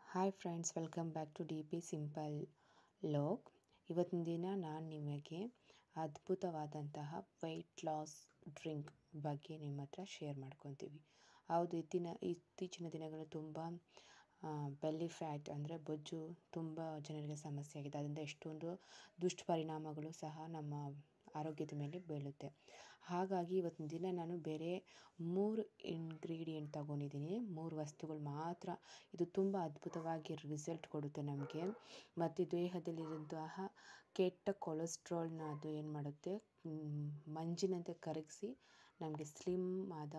hi friends welcome back to D P simple ಲೋಕ್ ಇವತ್ತಿನ ದಿನ ನಾನು ನಿಮಗೆ ಅದ್ಭುತವಾದಂತಹ ವೆಯ್ಟ್ ಲಾಸ್ ಡ್ರಿಂಕ್ ಬಗ್ಗೆ ನಿಮ್ಮ ಹತ್ರ ಶೇರ್ ಮಾಡ್ಕೊತೀವಿ ಹೌದು ಇತ್ತಿನ ಇತ್ತೀಚಿನ ದಿನಗಳು ತುಂಬ ಬೆಲ್ಲಿ ಫ್ಯಾಟ್ ಅಂದರೆ ಬೊಜ್ಜು ತುಂಬ ಜನರಿಗೆ ಸಮಸ್ಯೆ ಆಗಿದೆ ಅದರಿಂದ ಎಷ್ಟೊಂದು ದುಷ್ಪರಿಣಾಮಗಳು ಸಹ ನಮ್ಮ ಆರೋಗ್ಯದ ಮೇಲೆ ಬೀಳುತ್ತೆ ಹಾಗಾಗಿ ಇವತ್ತಿನ ದಿನ ನಾನು ಬೇರೆ ಮೂರು ಇಂಗ್ರೀಡಿಯೆಂಟ್ ತಗೊಂಡಿದ್ದೀನಿ ಮೂರು ವಸ್ತುಗಳು ಮಾತ್ರ ಇದು ತುಂಬ ಅದ್ಭುತವಾಗಿ ರಿಸಲ್ಟ್ ಕೊಡುತ್ತೆ ನಮಗೆ ಮತ್ತು ದೇಹದಲ್ಲಿರುವಂತಹ ಕೆಟ್ಟ ಕೊಲೆಸ್ಟ್ರಾಲ್ನ ಅದು ಏನು ಮಾಡುತ್ತೆ ಮಂಜಿನಂತೆ ಕರಗಿಸಿ ನಮಗೆ ಸ್ಲಿಮ್ ಆದ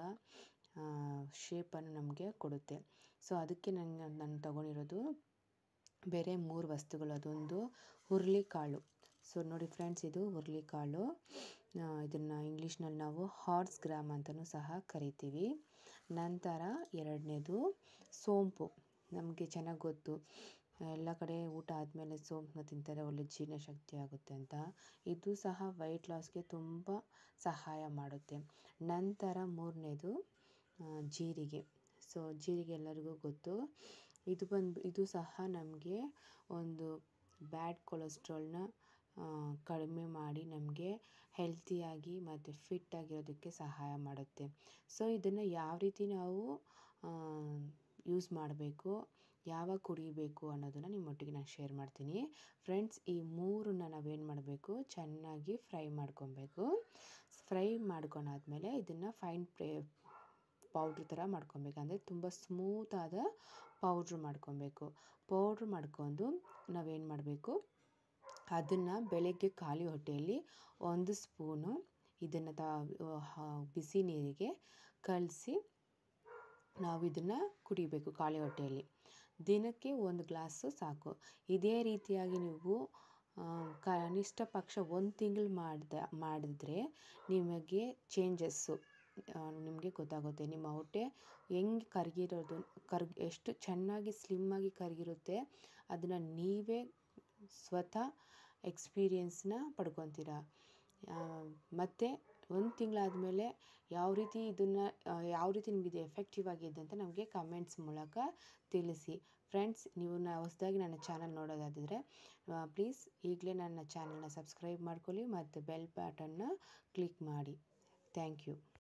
ಶೇಪನ್ನು ನಮಗೆ ಕೊಡುತ್ತೆ ಸೊ ಅದಕ್ಕೆ ನಂಗೆ ನಾನು ತಗೊಂಡಿರೋದು ಬೇರೆ ಮೂರು ವಸ್ತುಗಳು ಅದೊಂದು ಹುರುಳಿಕಾಳು ಸೊ ನೋಡಿ ಫ್ರೆಂಡ್ಸ್ ಇದು ಹುರುಳಿಕಾಳು ಇದನ್ನು ಇಂಗ್ಲೀಷ್ನಲ್ಲಿ ನಾವು ಹಾರ್ಸ್ ಗ್ರಾಮ್ ಅಂತಲೂ ಸಹ ಕರಿತೀವಿ ನಂತರ ಎರಡನೇದು ಸೋಂಪು ನಮಗೆ ಚೆನ್ನಾಗಿ ಗೊತ್ತು ಎಲ್ಲ ಕಡೆ ಊಟ ಆದಮೇಲೆ ಸೋಂಪನ್ನ ತಿಂತಾರೆ ಒಳ್ಳೆ ಜೀರ್ಣಶಕ್ತಿ ಆಗುತ್ತೆ ಅಂತ ಇದು ಸಹ ವೆಯ್ಟ್ ಲಾಸ್ಗೆ ತುಂಬ ಸಹಾಯ ಮಾಡುತ್ತೆ ನಂತರ ಮೂರನೇದು ಜೀರಿಗೆ ಸೊ ಜೀರಿಗೆ ಎಲ್ಲರಿಗೂ ಗೊತ್ತು ಇದು ಬಂದು ಇದು ಸಹ ನಮಗೆ ಒಂದು ಬ್ಯಾಡ್ ಕೊಲೆಸ್ಟ್ರಾಲ್ನ ಕಡಿಮೆ ಮಾಡಿ ನಮಗೆ ಹೆಲ್ತಿಯಾಗಿ ಮತ್ತು ಫಿಟ್ಟಾಗಿರೋದಕ್ಕೆ ಸಹಾಯ ಮಾಡುತ್ತೆ ಸೊ ಇದನ್ನು ಯಾವ ರೀತಿ ನಾವು ಯೂಸ್ ಮಾಡಬೇಕು ಯಾವಾಗ ಕುಡಿಬೇಕು ಅನ್ನೋದನ್ನು ನಿಮ್ಮೊಟ್ಟಿಗೆ ನಾನು ಶೇರ್ ಮಾಡ್ತೀನಿ ಫ್ರೆಂಡ್ಸ್ ಈ ಮೂರನ್ನ ನಾವೇನು ಮಾಡಬೇಕು ಚೆನ್ನಾಗಿ ಫ್ರೈ ಮಾಡ್ಕೊಬೇಕು ಫ್ರೈ ಮಾಡ್ಕೊಂಡಾದ್ಮೇಲೆ ಇದನ್ನು ಫೈನ್ ಪ್ರೇ ಪೌಡ್ರ್ ಥರ ಮಾಡ್ಕೊಬೇಕು ಅಂದರೆ ತುಂಬ ಸ್ಮೂತಾದ ಪೌಡ್ರ್ ಮಾಡ್ಕೊಬೇಕು ಪೌಡ್ರ್ ಮಾಡ್ಕೊಂಡು ನಾವೇನು ಮಾಡಬೇಕು ಅದನ್ನು ಬೆಳಗ್ಗೆ ಖಾಲಿ ಹೊಟ್ಟೆಯಲ್ಲಿ ಒಂದು ಸ್ಪೂನು ಇದನ್ನು ತ ಬಿಸಿ ನೀರಿಗೆ ಕಲಸಿ ನಾವು ಇದನ್ನು ಕುಡಿಬೇಕು ಖಾಲಿ ಹೊಟ್ಟೆಯಲ್ಲಿ ದಿನಕ್ಕೆ ಒಂದು ಗ್ಲಾಸು ಸಾಕು ಇದೇ ರೀತಿಯಾಗಿ ನೀವು ಕನಿಷ್ಠ ಪಕ್ಷ ಒಂದು ತಿಂಗಳು ಮಾಡಿದ ಮಾಡಿದ್ರೆ ನಿಮಗೆ ಚೇಂಜಸ್ಸು ನಿಮಗೆ ಗೊತ್ತಾಗುತ್ತೆ ನಿಮ್ಮ ಹೊಟ್ಟೆ ಹೆಂಗೆ ಕರಗಿರೋದು ಕರ್ಗ್ ಎಷ್ಟು ಚೆನ್ನಾಗಿ ಸ್ಲಿಮ್ಮಾಗಿ ಕರಗಿರುತ್ತೆ ಅದನ್ನು ನೀವೇ ಸ್ವತಃ ಎಕ್ಸ್ಪೀರಿಯೆನ್ಸ್ನ ಪಡ್ಕೊತೀರ ಮತ್ತು ಒಂದು ತಿಂಗಳಾದಮೇಲೆ ಯಾವ ರೀತಿ ಇದನ್ನು ಯಾವ ರೀತಿ ನಿಮಗಿದು ಎಫೆಕ್ಟಿವ್ ಆಗಿದೆ ಅಂತ ನಮಗೆ ಕಮೆಂಟ್ಸ್ ಮೂಲಕ ತಿಳಿಸಿ ಫ್ರೆಂಡ್ಸ್ ನೀವು ನ ಹೊಸದಾಗಿ ನನ್ನ ಚಾನಲ್ ನೋಡೋದಾದರೆ ಪ್ಲೀಸ್ ಈಗಲೇ ನನ್ನ ಚಾನಲ್ನ ಸಬ್ಸ್ಕ್ರೈಬ್ ಮಾಡ್ಕೊಳ್ಳಿ ಮತ್ತು ಬೆಲ್ ಬಟನ್ನ ಕ್ಲಿಕ್ ಮಾಡಿ ಥ್ಯಾಂಕ್ ಯು